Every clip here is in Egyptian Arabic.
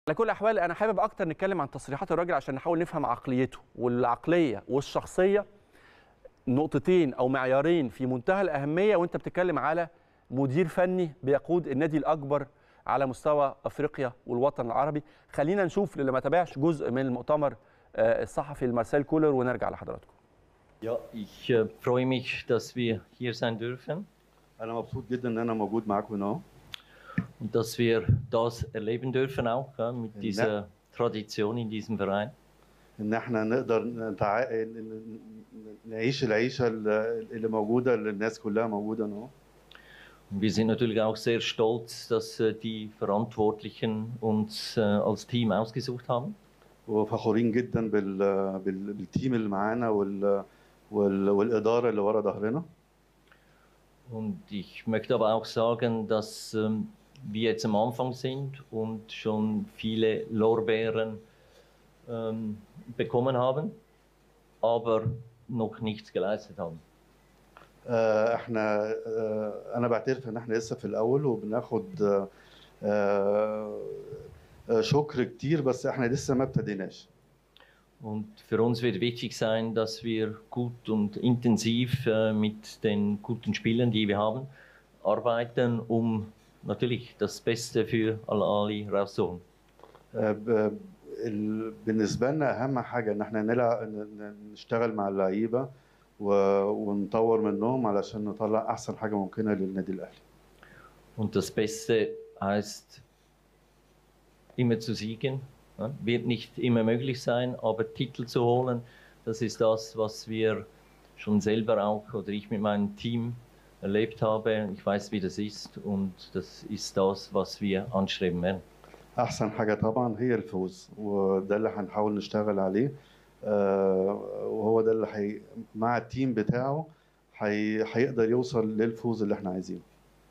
على كل الاحوال انا حابب اكتر نتكلم عن تصريحات الراجل عشان نحاول نفهم عقليته والعقليه والشخصيه نقطتين او معيارين في منتهى الاهميه وانت بتتكلم على مدير فني بيقود النادي الاكبر على مستوى افريقيا والوطن العربي خلينا نشوف للي ما تابعش جزء من المؤتمر آه، الصحفي لمارسيل كولر ونرجع لحضراتكم Ja, ich äh, freue mich, dass wir hier sein dürfen انا مبسوط جدا ان انا موجود معاكم هنا und dass wir das erleben dürfen auch ja, mit Ja. dieser Tradition in diesem Verein. ان احنا نقدر نتع... ن- ن- نعيش العيشه اللي اللي موجوده اللي الناس كلها موجوده هنا Und wir sind natürlich auch sehr stolz, dass äh, die Verantwortlichen uns äh, als Team ausgesucht haben. وفخورين جدا بال... بال... بالتيم اللي معانا وال... وال... والاداره اللي ورا ظهرنا Und ich möchte aber auch sagen, dass ähm, wir jetzt am Anfang sind und schon viele Lorbeeren ähm, bekommen haben, aber noch nichts geleistet haben. آه، احنا آه، انا بعترف ان احنا لسه في الاول وبناخد آه، آه، آه، شكر كتير بس احنا لسه ما ابتديناش Und für uns wird wichtig sein, dass wir gut und intensiv äh, mit den guten Spielern, die wir haben, arbeiten, um natürlich das Beste für Al-Ali rauszuholen. آه، ب- ال- بالنسبه لنا اهم حاجه ان احنا نلعب ن- نشتغل مع اللعيبه و- ونطور منهم علشان نطلع احسن حاجه ممكنه للنادي الاهلي Und das Beste heißt, immer zu siegen. Ja, Wird nicht immer möglich sein, aber Titel zu holen, das ist das, was wir schon selber auch oder ich mit meinem Team erlebt habe. Ich weiß, wie das ist und das ist das, was wir anstreben werden. احسن حاجه طبعا هي الفوز وده اللي هنحاول نشتغل عليه آه، وهو ده اللي حي... مع التيم بتاعه حي... هيقدر يوصل للفوز اللي احنا عايزينه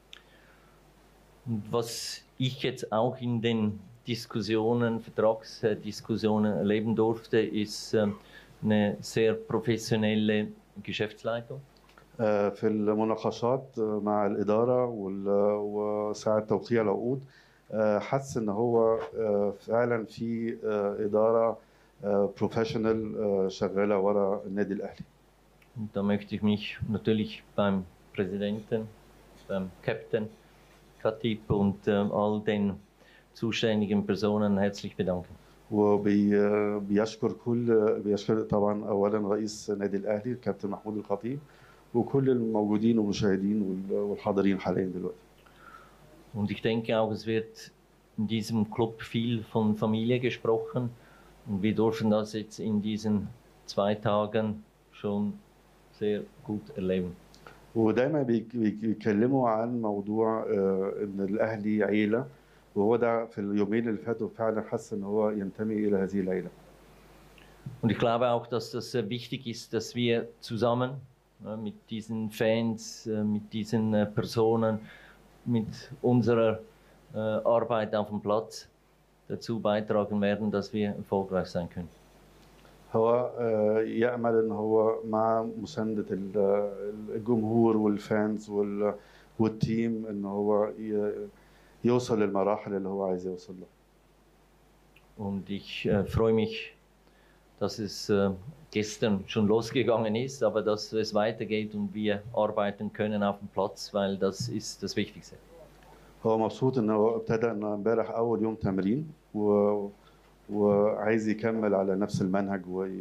Und was ich jetzt auch in den Diskussionen, Vertragsdiskussionen erleben durfte, ist ähm, eine sehr professionelle Geschäftsleitung. آه، في المناقشات آه، مع الاداره وال... وساعه توقيع العقود آه، حس ان هو آه، فعلا في آه، اداره بروفيشنال شغاله ورا النادي الاهلي Und da möchte ich mich natürlich beim Präsidenten, beim Captain Khatib und ähm, all den zuständigen Personen herzlich bedanken. وبيشكر كل بيشكر طبعا اولا رئيس النادي الاهلي الكابتن محمود الخطيب وكل الموجودين والمشاهدين وال- والحاضرين حاليا دلوقتي Und ich denke auch, es wird in diesem Club viel von Familie gesprochen. Und wir dürfen das jetzt in diesen zwei Tagen schon sehr gut erleben. ودايما بيك- بيك- بيتكلموا عن موضوع آه، ان الاهلي عيله وهو ده في اليومين اللي فاتوا فعلا حس ان هو ينتمي الى هذه العيله Und ich glaube auch, dass das sehr wichtig ist, dass wir zusammen äh, mit diesen Fans, äh, mit diesen äh, Personen, mit unserer äh, Arbeit auf dem Platz dazu beitragen werden, dass wir erfolgreich sein können. هو آه، يأمل ان هو مع مساندة ال- الجمهور والفانز وال- والتيم ان هو ي- يوصل للمراحل اللي هو عايز يوصل لها Und ich äh, freue mich, dass es äh, gestern schon losgegangen ist, aber dass es weitergeht und wir arbeiten können auf dem Platz, weil das ist das Wichtigste. هو مبسوط ان هو ابتدى ان امبارح اول يوم تمرين و... وعايز يكمل على نفس المنهج وي...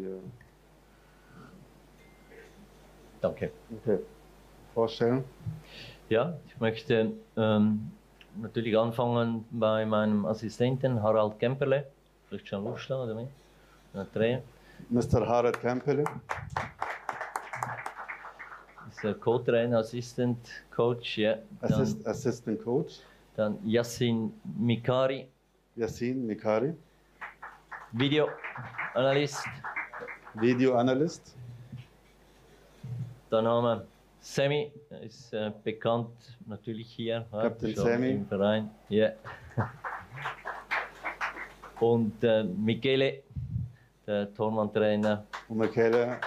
Danke. okay. vorstellen Ja, ich möchte ähm, natürlich anfangen bei meinem Assistenten Harald Kemperle. Vielleicht schon Lust oder nicht? Andrea مستر هارد كامبل ist der Co-Trainer, Assistant Coach. Ja. Dann, اسيست اسيستنت كوتش dann Yassin Mikari, ياسين ميكاري Video Analyst. فيديو اناليست Dann haben wir Sammy, er ist äh, bekannt natürlich hier. ja, Captain schon Sammy. Im Verein. Ja. Und äh, Michele, der Tormann-Trainer. وميكالا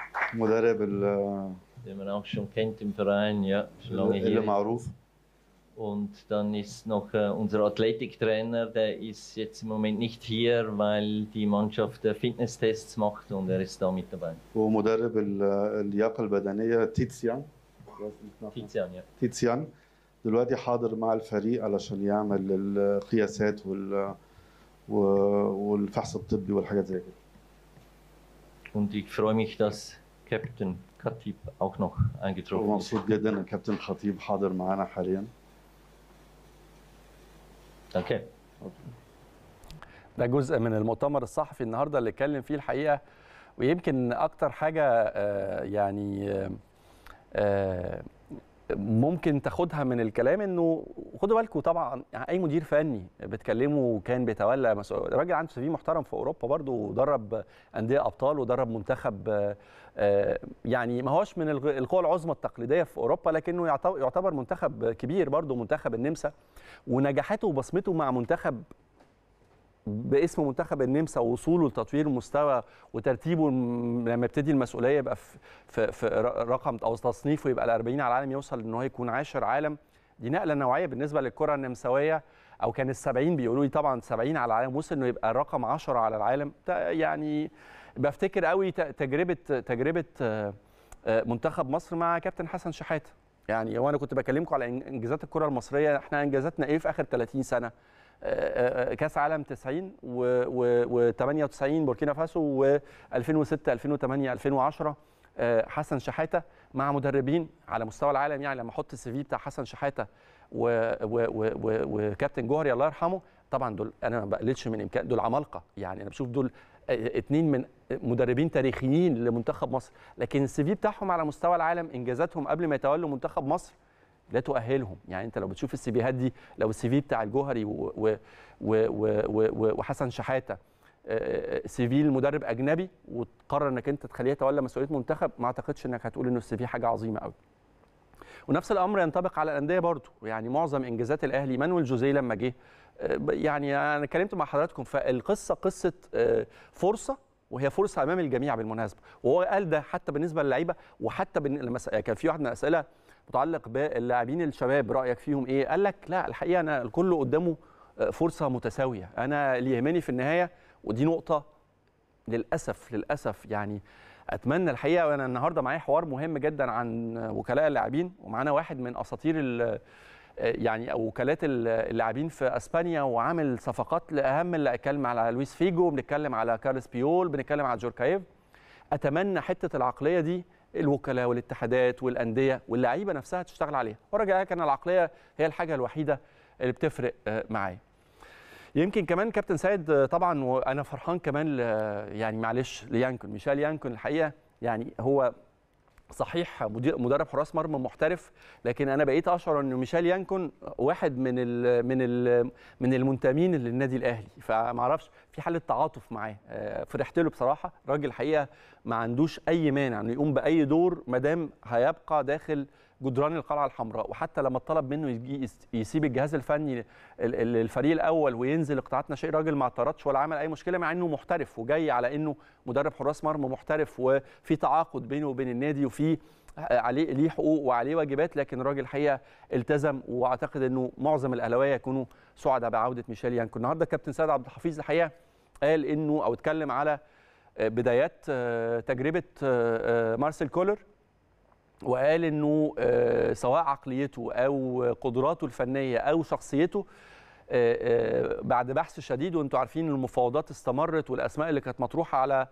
مدرب ال- den man auch schon kennt im Verein, ja, schon lange اللي hier. معروف Und dann ist noch äh, unser Athletiktrainer, der ist jetzt im Moment nicht hier, weil die Mannschaft äh, Fitnesstests macht und er ist da mit dabei. ومدرب ال- اللياقه البدنيه تيتسيان Tizian, ja. تيتسيان دلوقتي حاضر مع الفريق علشان يعمل القياسات وال و- والفحص الطبي والحاجات زي كده Und ich freue mich, dass Captain Khatib auch noch eingetroffen ist. ومبسوط جدا ان كابتن خطيب حاضر معانا حاليا Danke. ده جزء من المؤتمر الصحفي النهارده اللي اتكلم فيه الحقيقه ويمكن اكتر حاجه آه، يعني آه، آه، ممكن تاخدها من الكلام انه خدوا بالكم طبعا اي مدير فني بتكلمه كان بيتولى مسؤول راجل عنده سي في محترم في اوروبا برضه ودرب انديه ابطال ودرب منتخب آه، آه، يعني ما هوش من الغ- القوى العظمى التقليديه في اوروبا لكنه يعتبر يعتبر منتخب كبير برضه منتخب النمسا ونجاحاته وبصمته مع منتخب باسم منتخب النمسا ووصوله لتطوير المستوى وترتيبه م- لما يبتدي المسؤوليه يبقى في, في, في ر- رقم او تصنيفه يبقى ال 40 على العالم يوصل ان هو يكون عاشر عالم دي نقله نوعيه بالنسبه للكره النمساويه او كان ال 70 بيقولوا لي طبعا 70 على العالم وصل انه يبقى رقم 10 على العالم ده يعني بفتكر قوي ت- تجربه تجربه آه، آه، منتخب مصر مع كابتن حسن شحاته يعني وانا كنت بكلمكم على إن- انجازات الكره المصريه احنا انجازاتنا ايه في اخر 30 سنه آه، آه، كاس عالم 90 و98 بوركينا فاسو و2006 2008 2010 آه، حسن شحاته مع مدربين على مستوى العالم يعني لما احط السي في بتاع حسن شحاته و- و- و- و- وكابتن جوهري الله يرحمه طبعا دول انا ما بقللش من امكان دول عمالقه يعني انا بشوف دول آه، اتنين من مدربين تاريخيين لمنتخب مصر لكن السي في بتاعهم على مستوى العالم انجازاتهم قبل ما يتولوا منتخب مصر لا تؤهلهم يعني انت لو بتشوف السي فيهات دي لو السي في بتاع الجوهري و و و و و وحسن شحاته آه، سي في المدرب اجنبي وتقرر انك انت تخليه يتولى مسؤوليه منتخب ما اعتقدش انك هتقول انه السي في حاجه عظيمه قوي ونفس الامر ينطبق على الانديه برضو يعني معظم انجازات الاهلي مانويل جوزيه لما جه آه، ب- يعني انا اتكلمت مع حضراتكم فالقصه قصه آه، فرصه وهي فرصه امام الجميع بالمناسبه وهو قال ده حتى بالنسبه للعيبه وحتى بن... لما س- كان في واحد من الاسئله متعلق باللاعبين الشباب رايك فيهم ايه قال لك لا الحقيقه انا الكل قدامه آه، فرصه متساويه انا اللي يهمني في النهايه ودي نقطه للاسف للاسف يعني اتمنى الحقيقه وانا النهارده معايا حوار مهم جدا عن وكلاء اللاعبين ومعانا واحد من اساطير ال- يعني او وكالات ال- اللاعبين في اسبانيا وعامل صفقات لاهم اللي اتكلم على لويس فيجو بنتكلم على كارلس بيول بنتكلم على جوركايف اتمنى حته العقليه دي الوكلاء والاتحادات والانديه واللعيبه نفسها تشتغل عليها ورجع كان العقليه هي الحاجه الوحيده اللي بتفرق آه، معايا يمكن كمان كابتن سيد آه، طبعا وانا فرحان كمان ل- يعني معلش ليانكون ميشيل يانكون الحقيقه يعني هو صحيح مدير مدرب حراس مرمى محترف لكن انا بقيت اشعر ان ميشيل يانكون واحد من ال من ال من المنتمين للنادي الاهلي فما اعرفش في حاله تعاطف معاه آه، فرحت له بصراحه راجل حقيقه ما عندوش اي مانع انه يقوم باي دور ما دام هيبقى داخل جدران القلعه الحمراء وحتى لما طلب منه يجي يس- يسيب الجهاز الفني ال- ال- الفريق الاول وينزل اقطاعات ناشئين راجل ما اعترضش ولا عمل اي مشكله مع انه محترف وجاي على انه مدرب حراس مرمى محترف وفي تعاقد بينه وبين النادي وفي عليه ليه حقوق وعليه واجبات لكن الراجل الحقيقه التزم واعتقد انه معظم الاهلاويه يكونوا سعداء بعوده ميشيل يانكو النهارده كابتن سيد عبد الحفيظ الحقيقه قال انه او اتكلم على بدايات آه، تجربه آه، آه، مارسيل كولر وقال انه آه، سواء عقليته او قدراته الفنيه او شخصيته آه، آه، بعد بحث شديد وانتم عارفين المفاوضات استمرت والاسماء اللي كانت مطروحه على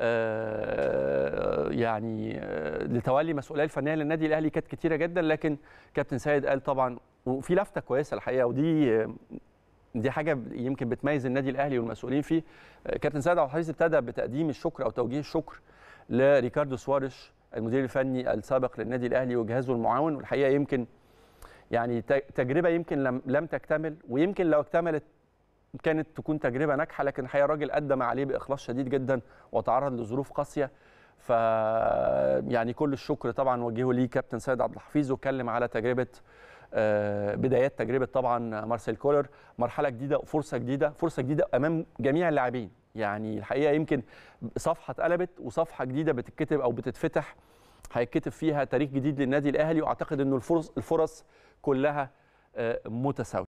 آه، يعني آه، لتولي المسؤوليه الفنيه للنادي الاهلي كانت كتيره جدا لكن كابتن سيد قال طبعا وفي لفته كويسه الحقيقه ودي آه، دي حاجه يمكن بتميز النادي الاهلي والمسؤولين فيه آه، كابتن سيد عبد الحفيظ ابتدى بتقديم الشكر او توجيه الشكر لريكاردو سواريش المدير الفني السابق للنادي الاهلي وجهازه المعاون والحقيقه يمكن يعني ت- تجربه يمكن لم لم تكتمل ويمكن لو اكتملت كانت تكون تجربه ناجحه لكن الحقيقه الراجل ادى ما عليه باخلاص شديد جدا وتعرض لظروف قاسيه ف يعني كل الشكر طبعا وجهه ليه كابتن سيد عبد الحفيظ واتكلم على تجربه آه، بدايات تجربه طبعا مارسيل كولر مرحله جديده وفرصه جديده فرصه جديده امام جميع اللاعبين يعني الحقيقه يمكن صفحه اتقلبت وصفحه جديده بتتكتب او بتتفتح هيتكتب فيها تاريخ جديد للنادي الاهلي واعتقد انه الفرص الفرص كلها آه، متساويه